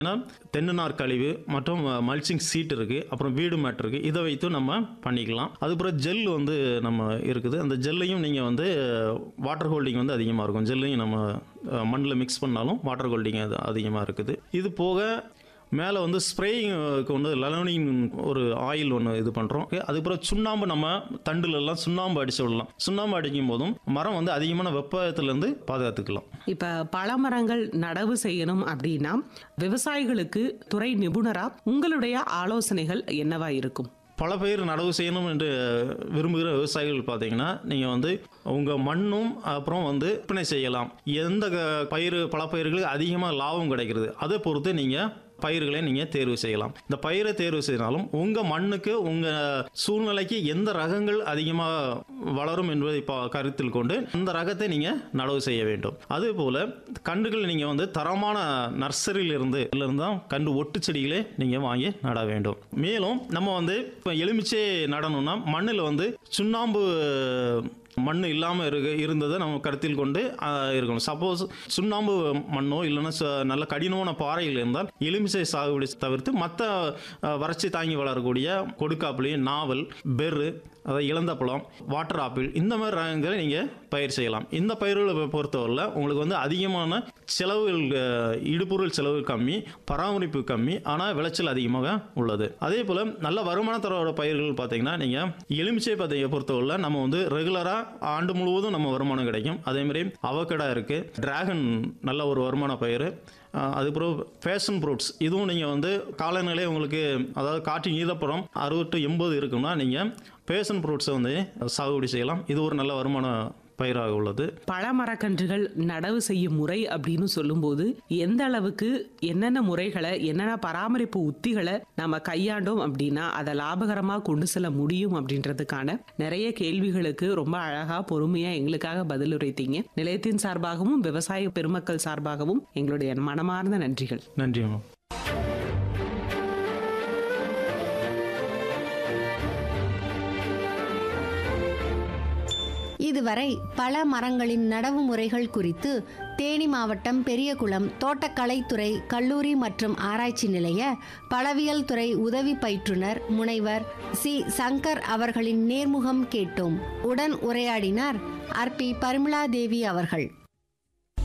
ஏன்னா தென்னை நார் கழிவு மற்றும் மல்ச்சிங் சீட் இருக்குது அப்புறம் வீடு மேட் இருக்குது இதை வைத்து நம்ம பண்ணிக்கலாம் அதுக்கப்புறம் ஜெல் வந்து நம்ம இருக்குது அந்த ஜெல்லையும் நீங்கள் வந்து வாட்டர் ஹோல்டிங் வந்து அதிகமாக இருக்கும் ஜெல்லையும் நம்ம மண்ணில் மிக்ஸ் பண்ணாலும் வாட்டர் ஹோல்டிங் அது அதிகமாக இருக்குது இது போக மேலே வந்து ஸ்ப்ரேயிங்க்கு வந்து லலோனின் ஒரு ஆயில் ஒன்று இது பண்ணுறோம் அதுக்கப்புறம் சுண்ணாம்பு நம்ம தண்டுலெல்லாம் சுண்ணாம்பு அடிச்சு விடலாம் சுண்ணாம்பு அடிக்கும் போதும் மரம் வந்து அதிகமான வெப்பத்திலேருந்து பாதுகாத்துக்கலாம் இப்ப பழமரங்கள் நடவு செய்யணும் அப்படின்னா விவசாயிகளுக்கு துறை நிபுணரா உங்களுடைய ஆலோசனைகள் என்னவா இருக்கும் பல பயிர் நடவு செய்யணும் என்று விரும்புகிற விவசாயிகள் பார்த்தீங்கன்னா நீங்கள் வந்து உங்கள் மண்ணும் அப்புறம் வந்து விற்பனை செய்யலாம் எந்த க- பயிர் பல பயிர்களுக்கு அதிகமாக லாபம் கிடைக்கிறது அதை பொறுத்து நீங்கள் பயிர்களை நீங்கள் தேர்வு செய்யலாம் இந்த பயிரை தேர்வு செய்தாலும் உங்கள் மண்ணுக்கு உங்கள் சூழ்நிலைக்கு எந்த ரகங்கள் அதிகமாக வளரும் என்பதை இப்போ கருத்தில் கொண்டு அந்த ரகத்தை நீங்கள் நடவு செய்ய வேண்டும் அதே போல் கன்றுகள் நீங்கள் வந்து தரமான நர்சரியிலிருந்து இருந்து தான் கன்று ஒட்டு செடிகளே நீங்கள் வாங்கி நட வேண்டும் மேலும் நம்ம வந்து இப்போ எலுமிச்சை நடணும்னா மண்ணில் வந்து சுண்ணாம்பு மண் இல்லாமல் இருக்கு இருந்ததை நம்ம கருத்தில் கொண்டு ஆஹ், இருக்கணும் சப்போஸ் சுண்ணாம்பு மண்ணோ இல்லைன்னா ச- நல்ல கடினமான பாறைகள் இருந்தால் எலுமிச்சை சாகுபடி தவிர்த்து மற்ற வறட்சி தாங்கி வளரக்கூடிய கொடுக்காப்புளி நாவல் பெர்ரு அதாவது இளந்தப்பழம் வாட்டர் ஆப்பிள் இந்த மாதிரி ரகங்களை நீங்கள் பயிர் செய்யலாம் இந்த பயிர்களை பொறுத்தவரையில் உங்களுக்கு வந்து அதிகமான செலவுகள் அஹ், இடுபொருள் செலவு கம்மி பராமரிப்பு கம்மி ஆனால் விளைச்சல் அதிகமாக உள்ளது அதே போல் நல்ல வருமானத்தரோட பயிர்கள் பார்த்தீங்கன்னா நீங்கள் எலுமிச்சை பார்த்தீங்க பொறுத்தவரையில் நம்ம வந்து ரெகுலராக ஆண்டு முழுவதும் நம்ம வருமானம் கிடைக்கும் அதே மாதிரி அவக்கடா இருக்குது டிராகன் நல்ல ஒரு வருமான பயிர் அஹ், அதுக்கப்புறம் ஃபேஷன் ஃப்ரூட்ஸ் இதுவும் நீங்கள் வந்து காலநிலை உங்களுக்கு அதாவது காற்றின் ஈரப்படம் அறுபது டு எண்பது இருக்குன்னா நீங்கள் ஃபேஷன் ஃப்ரூட்ஸை வந்து சாகுபடி செய்யலாம் இது ஒரு நல்ல வருமான பயிராக உள்ளது பழமரக்கன்றுகள் நடவு செய்யும் முறை அப்படின்னு சொல்லும்போது எந்த அளவுக்கு என்னென்ன முறைகளை என்னென்ன பராமரிப்பு உத்திகளை நம்ம கையாண்டோம் அப்படின்னா அதை லாபகரமா கொண்டு செல்ல முடியும் அப்படின்றதுக்கான நிறைய கேள்விகளுக்கு ரொம்ப அழகா பொறுமையா எங்களுக்காக பதில் உரைத்தீங்க நிலையத்தின் சார்பாகவும் விவசாய பெருமக்கள் சார்பாகவும் எங்களுடைய மனமார்ந்த நன்றிகள் நன்றி மேம் இதுவரை பல மரங்களின் நடவு முறைகள் குறித்து தேனி மாவட்டம் பெரியகுளம் தோட்டக்கலைத்துறை கல்லூரி மற்றும் ஆராய்ச்சி நிலைய பழவியல் துறை உதவி பயிற்றுனர் முனைவர் சி சங்கர் அவர்களின் நேர்முகம் கேட்டோம் உடன் உரையாடினார் ஆர் பி பரிமளா தேவி அவர்கள்